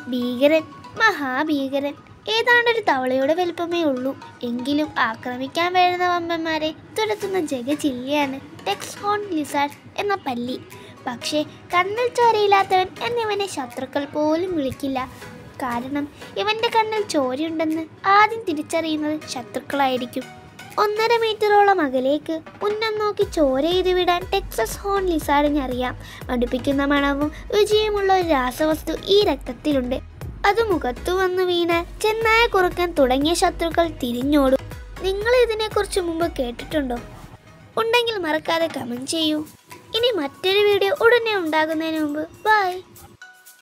ഭീകരൻ മഹാഭീകരൻ ഏതാണ്ടൊരു തവളയുടെ വലുപ്പമേ ഉള്ളൂ എങ്കിലും ആക്രമിക്കാൻ വരുന്ന വമ്പന്മാരെ തുരത്തുന്ന ജഗജില്ലയാണ് ടെക്സ് ഹോൺ ലിസാർഡ് എന്ന പല്ലി പക്ഷേ കണ്ണിൽ ചോരയില്ലാത്തവൻ എന്നിവനെ ശത്രുക്കൾ പോലും വിളിക്കില്ല കാരണം ഇവന്റെ കണ്ണിൽ ചോരയുണ്ടെന്ന് ആദ്യം തിരിച്ചറിയുന്നത് ശത്രുക്കളായിരിക്കും ഒന്നര മീറ്ററോളം അകലേക്ക് ഉന്നം നോക്കി ചോര ചെയ്ത് വിടാൻ ടെക്സസ് ഹോൺ ലിസാർഡിന് അറിയാം മടുപ്പിക്കുന്ന മണവും രുചിയുമുള്ള ഒരു രാസവസ്തു ഈ രക്തത്തിലുണ്ട് അത് മുഖത്തു വന്ന് വീണാൽ ചെന്നായ കുറുക്കാൻ തുടങ്ങിയ ശത്രുക്കൾ തിരിഞ്ഞോടും നിങ്ങൾ ഇതിനെക്കുറിച്ച് മുമ്പ് കേട്ടിട്ടുണ്ടോ ഉണ്ടെങ്കിൽ മറക്കാതെ കമൻറ്റ് ചെയ്യൂ ഇനി മറ്റൊരു വീഡിയോ ഉടനെ ഉണ്ടാകുന്നതിന് മുമ്പ് ബൈ